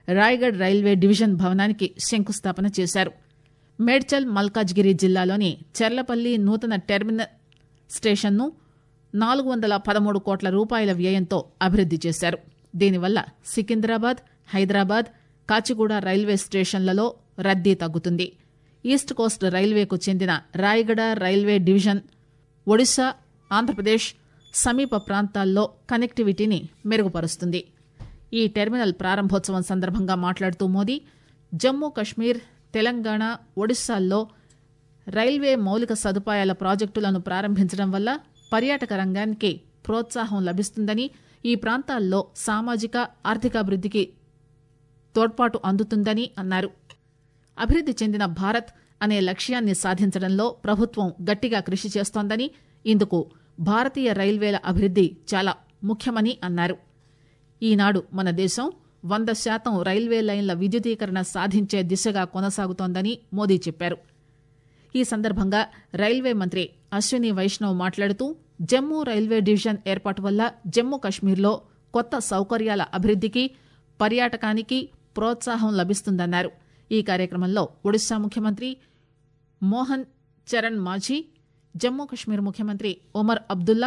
Raigad railway division భవనానికి శంకుస్థాపన చేశారు మేడ్చల్ మల్కాజ్గిరి జిల్లాలోని చెర్లపల్లి నూతన టెర్మినల్ స్టేషన్ను నాలుగు వందల పదమూడు కోట్ల రూపాయల వ్యయంతో అభివృద్ది చేశారు దీనివల్ల సికింద్రాబాద్ హైదరాబాద్ కాచిగూడ రైల్వే స్టేషన్లలో రద్దీ తగ్గుతుంది ఈస్ట్ కోస్ట్ రైల్వేకు చెందిన రాయగడ రైల్వే డివిజన్ ఒడిశా ఆంధ్రప్రదేశ్ సమీప ప్రాంతాల్లో కనెక్టివిటీని మెరుగుపరుస్తుంది ఈ టెర్మినల్ ప్రారంభోత్సవం సందర్భంగా మాట్లాడుతూ మోదీ జమ్మూ కశ్మీర్ తెలంగాణ ఒడిశాల్లో రైల్వే మౌలిక సదుపాయాల ప్రాజెక్టులను ప్రారంభించడం వల్ల పర్యాటక రంగానికి ప్రోత్సాహం లభిస్తుందని ఈ ప్రాంతాల్లో సామాజిక ఆర్థికాభివృద్దికి తోడ్పాటు అందుతుందని అన్నారు అభివృద్ది చెందిన భారత్ అనే లక్ష్యాన్ని సాధించడంలో ప్రభుత్వం గట్టిగా కృషి చేస్తోందని ఇందుకు భారతీయ రైల్వేల అభివృద్ది చాలా ముఖ్యమని అన్నారు ఈనాడు మన దేశం వంద శాతం రైల్వే లైన్ల విద్యుదీకరణ సాధించే దిశగా కొనసాగుతోందని మోదీ చెప్పారు ఈ సందర్భంగా రైల్వే మంత్రి అశ్విని వైష్ణవ్ మాట్లాడుతూ జమ్మూ రైల్వే డివిజన్ ఏర్పాటు వల్ల జమ్మూ కశ్మీర్లో కొత్త సౌకర్యాల అభివృద్దికి పర్యాటకానికి ప్రోత్సాహం లభిస్తుందన్నారు ఈ కార్యక్రమంలో ఒడిశా ముఖ్యమంత్రి మోహన్ చరణ్ మాఝీ జమ్మూ కశ్మీర్ ముఖ్యమంత్రి ఒమర్ అబ్దుల్లా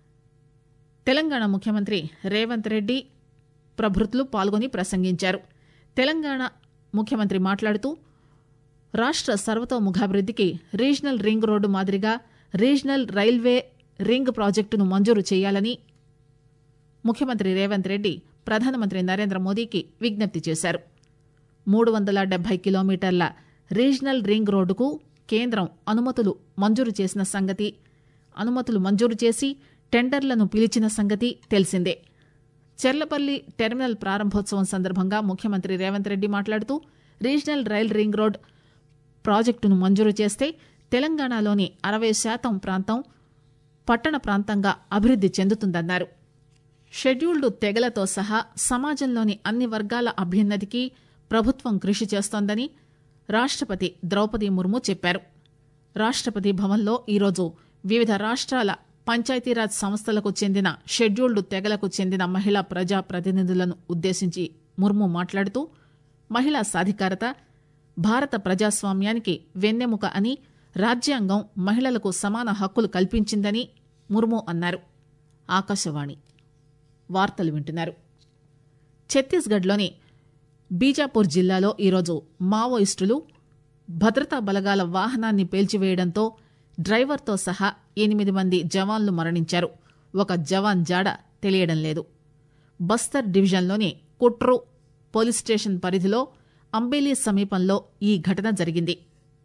తెలంగాణ ముఖ్యమంత్రి రేవంత్ రెడ్డి ప్రభృతులు పాల్గొని ప్రసంగించారు తెలంగాణ ముఖ్యమంత్రి మాట్లాడుతూ రాష్ట్ర సర్వతోముఖాభివృద్దికి రీజనల్ రింగ్ రోడ్డు మాదిరిగా రీజనల్ రైల్వే రింగ్ ప్రాజెక్టును మంజూరు చేయాలని ముఖ్యమంత్రి రేవంత్ రెడ్డి ప్రధానమంత్రి నరేంద్ర మోదీకి విజ్ఞప్తి చేశారు మూడు వందల డెబ్బై కిలోమీటర్ల రీజనల్ రింగ్ రోడ్డుకు కేంద్రం అనుమతులు మంజూరు చేసిన సంగతి అనుమతులు మంజూరు చేసి టెండర్లను పిలిచిన సంగతి తెలిసిందే చెర్లపల్లి టెర్మినల్ ప్రారంభోత్సవం సందర్భంగా ముఖ్యమంత్రి రేవంత్ రెడ్డి మాట్లాడుతూ రీజనల్ రైల్ రింగ్ రోడ్ ప్రాజెక్టును మంజూరు చేస్తే తెలంగాణలోని అరవై శాతం ప్రాంతం పట్టణ ప్రాంతంగా అభివృద్ది చెందుతుందన్నారు షెడ్యూల్డ్ తెగలతో సహా సమాజంలోని అన్ని వర్గాల అభ్యున్నతికి ప్రభుత్వం కృషి చేస్తోందని రాష్టపతి ద్రౌపది ముర్ము చెప్పారు రాష్టపతి భవన్లో ఈరోజు వివిధ రాష్ట్రాల పంచాయతీరాజ్ సంస్థలకు చెందిన షెడ్యూల్డ్ తెగలకు చెందిన మహిళా ప్రజా ప్రతినిధులను ఉద్దేశించి ముర్ము మాట్లాడుతూ మహిళా సాధికారత భారత ప్రజాస్వామ్యానికి వెన్నెముక అని రాజ్యాంగం మహిళలకు సమాన హక్కులు కల్పించిందని ముర్ము అన్నారు ఆకాశవాణి వార్తలు వింటున్నారు ఛత్తీస్గఢ్లోని బీజాపూర్ జిల్లాలో ఈరోజు మావోయిస్టులు భద్రతా బలగాల వాహనాన్ని పేల్చివేయడంతో డ్రైవర్తో సహా ఎనిమిది మంది జవాన్లు మరణించారు ఒక జవాన్ జాడ తెలియడం లేదు బస్తర్ డివిజన్లోని కుట్రు పోలీస్ స్టేషన్ పరిధిలో అంబేలీ సమీపంలో ఈ ఘటన జరిగింది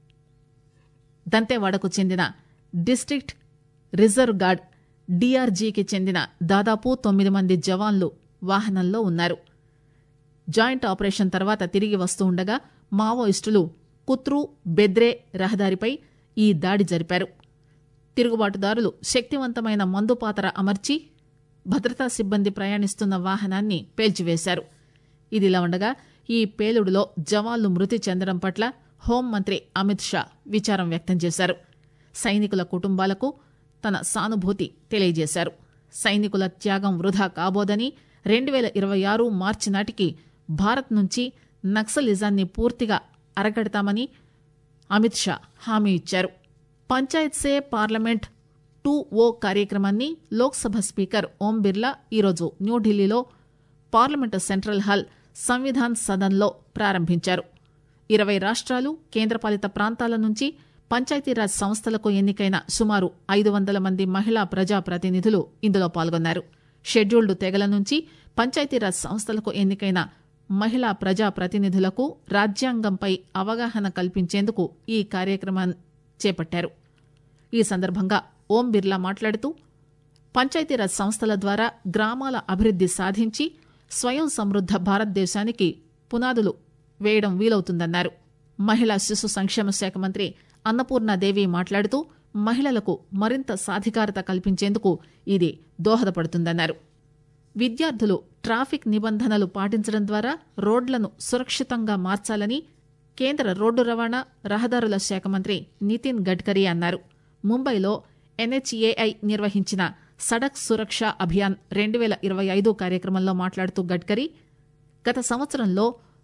దంతేవాడకు చెందిన డిస్టిక్ట్ రిజర్వ్ గార్డ్ డీఆర్జీకి చెందిన దాదాపు తొమ్మిది మంది జవాన్లు వాహనంలో ఉన్నారు జాయింట్ ఆపరేషన్ తర్వాత తిరిగి వస్తూ ఉండగా మావోయిస్టులు కుత్రు బెద్రే రహదారిపై ఈ దాడి జరిపారు తిరుగుబాటుదారులు శక్తివంతమైన మందుపాతర అమర్చి భద్రతా సిబ్బంది ప్రయాణిస్తున్న వాహనాన్ని పేల్చివేశారు ఇదిలా ఉండగా ఈ పేలుడులో జవాన్లు మృతి చెందడం పట్ల హోంమంత్రి అమిత్ షా విచారం వ్యక్తం చేశారు సైనికుల కుటుంబాలకు తన సానుభూతి తెలియజేశారు సైనికుల త్యాగం వృధా కాబోదని రెండు వేల ఇరవై ఆరు మార్చి నాటికి భారత్ నుంచి నక్సలిజాన్ని పూర్తిగా అరగడతామని అమిత్ షా హామీ ఇచ్చారు పంచాయత్ సే పార్లమెంట్ టూ ఓ కార్యక్రమాన్ని లోక్సభ స్పీకర్ ఓం బిర్లా ఈరోజు న్యూఢిల్లీలో పార్లమెంటు సెంట్రల్ హాల్ సంవిధాన్ సదన్లో ప్రారంభించారు ఇరవై రాష్ట్రాలు కేంద్రపాలిత ప్రాంతాల నుంచి పంచాయతీరాజ్ సంస్థలకు ఎన్నికైన సుమారు ఐదు వందల మంది మహిళా ప్రజా ప్రతినిధులు ఇందులో పాల్గొన్నారు షెడ్యూల్డ్ తెగల నుంచి పంచాయతీరాజ్ సంస్థలకు ఎన్నికైన మహిళా ప్రజా ప్రతినిధులకు రాజ్యాంగంపై అవగాహన కల్పించేందుకు ఈ కార్యక్రమాన్ని చేపట్టారు ఈ సందర్భంగా ఓం బిర్లా మాట్లాడుతూ పంచాయతీరాజ్ సంస్థల ద్వారా గ్రామాల అభివృద్ది సాధించి స్వయం సమృద్ద భారతదేశానికి పునాదులు వేయడం వీలవుతుందన్నారు మహిళా శిశు సంక్షేమ శాఖ మంత్రి అన్నపూర్ణాదేవి మాట్లాడుతూ మహిళలకు మరింత సాధికారత కల్పించేందుకు ఇది దోహదపడుతుందన్నారు విద్యార్థులు ట్రాఫిక్ నిబంధనలు పాటించడం ద్వారా రోడ్లను సురక్షితంగా మార్చాలని కేంద్ర రోడ్డు రవాణా రహదారుల శాఖ మంత్రి నితిన్ గడ్కరీ అన్నారు ముంబైలో ఎన్హెచ్ఏఐ నిర్వహించిన సడక్ సురక్ష అభియాన్ రెండు వేల ఇరవై ఐదు కార్యక్రమంలో మాట్లాడుతూ గడ్కరీ గత సంవత్సరంలో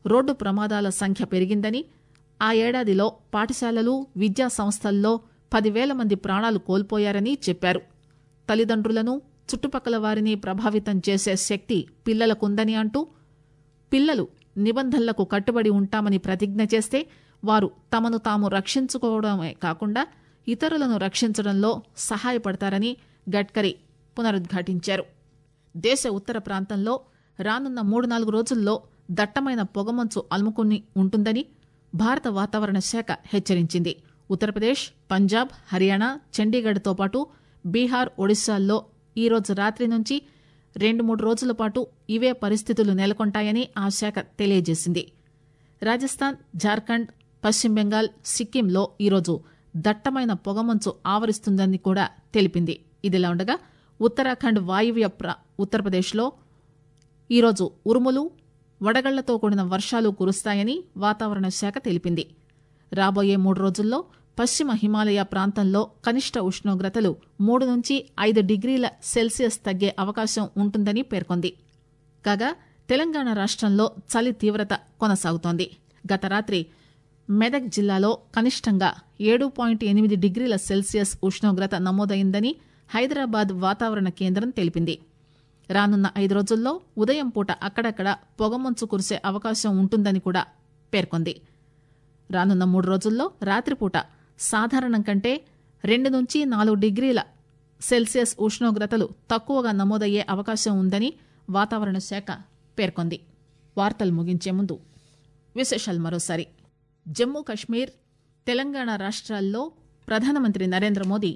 రోడ్డు ప్రమాదాల సంఖ్య పెరిగిందని ఆ ఏడాదిలో పాఠశాలలు విద్యా సంస్థల్లో పదివేల మంది ప్రాణాలు కోల్పోయారని చెప్పారు తల్లిదండ్రులను చుట్టుపక్కల వారిని ప్రభావితం చేసే శక్తి పిల్లలకుందని అంటూ పిల్లలు నిబంధనలకు కట్టుబడి ఉంటామని ప్రతిజ్ఞ చేస్తే వారు తమను తాము రక్షించుకోవడమే కాకుండా ఇతరులను రక్షించడంలో సహాయపడతారని గడ్కరీ పునరుద్ఘాటించారు దేశ ఉత్తర ప్రాంతంలో రానున్న మూడు నాలుగు రోజుల్లో దట్టమైన పొగమంచు అలుముకుని ఉంటుందని భారత వాతావరణ శాఖ హెచ్చరించింది ఉత్తరప్రదేశ్ పంజాబ్ హర్యానా చండీగఢ్తో పాటు బీహార్ ఒడిశాల్లో ఈరోజు రాత్రి నుంచి రెండు మూడు రోజుల పాటు ఇవే పరిస్థితులు నెలకొంటాయని ఆ శాఖ తెలియజేసింది రాజస్థాన్ జార్ఖండ్ పశ్చిమ బెంగాల్ సిక్కింలో ఈరోజు దట్టమైన పొగమంచు ఆవరిస్తుందని కూడా తెలిపింది ఇదిలా ఉండగా ఉత్తరాఖండ్ వాయువ్య ప్ర- ఉత్తరప్రదేశ్లో ఈరోజు ఉరుములు వడగళ్లతో కూడిన వర్షాలు కురుస్తాయని వాతావరణ శాఖ తెలిపింది రాబోయే మూడు రోజుల్లో పశ్చిమ హిమాలయ ప్రాంతంలో కనిష్ట ఉష్ణోగ్రతలు మూడు నుంచి ఐదు డిగ్రీల సెల్సియస్ తగ్గే అవకాశం ఉంటుందని పేర్కొంది కాగా తెలంగాణ రాష్ట్రంలో చలి తీవ్రత కొనసాగుతోంది గత రాత్రి మెదక్ జిల్లాలో కనిష్టంగా ఏడు పాయింట్ ఎనిమిది డిగ్రీల సెల్సియస్ ఉష్ణోగ్రత నమోదైందని హైదరాబాద్ వాతావరణ కేంద్రం తెలిపింది రానున్న ఐదు రోజుల్లో ఉదయం పూట అక్కడక్కడ పొగమంచు కురిసే అవకాశం ఉంటుందని కూడా పేర్కొంది రానున్న మూడు రోజుల్లో రాత్రిపూట సాధారణం కంటే రెండు నుంచి నాలుగు డిగ్రీల సెల్సియస్ ఉష్ణోగ్రతలు తక్కువగా నమోదయ్యే అవకాశం ఉందని వాతావరణ శాఖ పేర్కొంది వార్తలు ముగించే ముందు విశేషాలు మరోసారి జమ్మూ కశ్మీర్ తెలంగాణ రాష్ట్రాల్లో ప్రధానమంత్రి నరేంద్ర మోదీ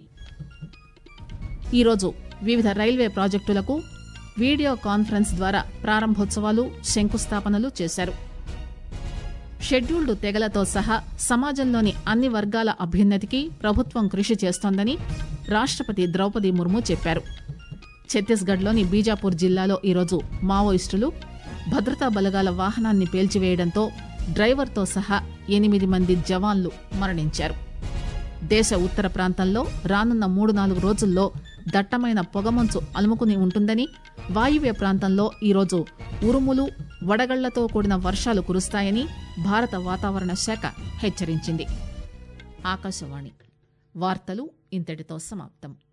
ఈరోజు వివిధ రైల్వే ప్రాజెక్టులకు వీడియో కాన్ఫరెన్స్ ద్వారా ప్రారంభోత్సవాలు శంకుస్థాపనలు చేశారు షెడ్యూల్డ్ తెగలతో సహా సమాజంలోని అన్ని వర్గాల అభ్యున్నతికి ప్రభుత్వం కృషి చేస్తోందని రాష్ట్రపతి ద్రౌపది ముర్ము చెప్పారు ఛత్తీస్గఢ్లోని బీజాపూర్ జిల్లాలో ఈరోజు మావోయిస్టులు భద్రతా బలగాల వాహనాన్ని పేల్చివేయడంతో డ్రైవర్తో సహా ఎనిమిది మంది జవాన్లు మరణించారు దేశ ఉత్తర ప్రాంతంలో రానున్న మూడు నాలుగు రోజుల్లో దట్టమైన పొగమంచు అలుముకుని ఉంటుందని వాయువ్య ప్రాంతంలో ఈరోజు ఉరుములు వడగళ్లతో కూడిన వర్షాలు కురుస్తాయని భారత వాతావరణ శాఖ హెచ్చరించింది ఆకాశవాణి వార్తలు ఇంతటితో సమాప్తం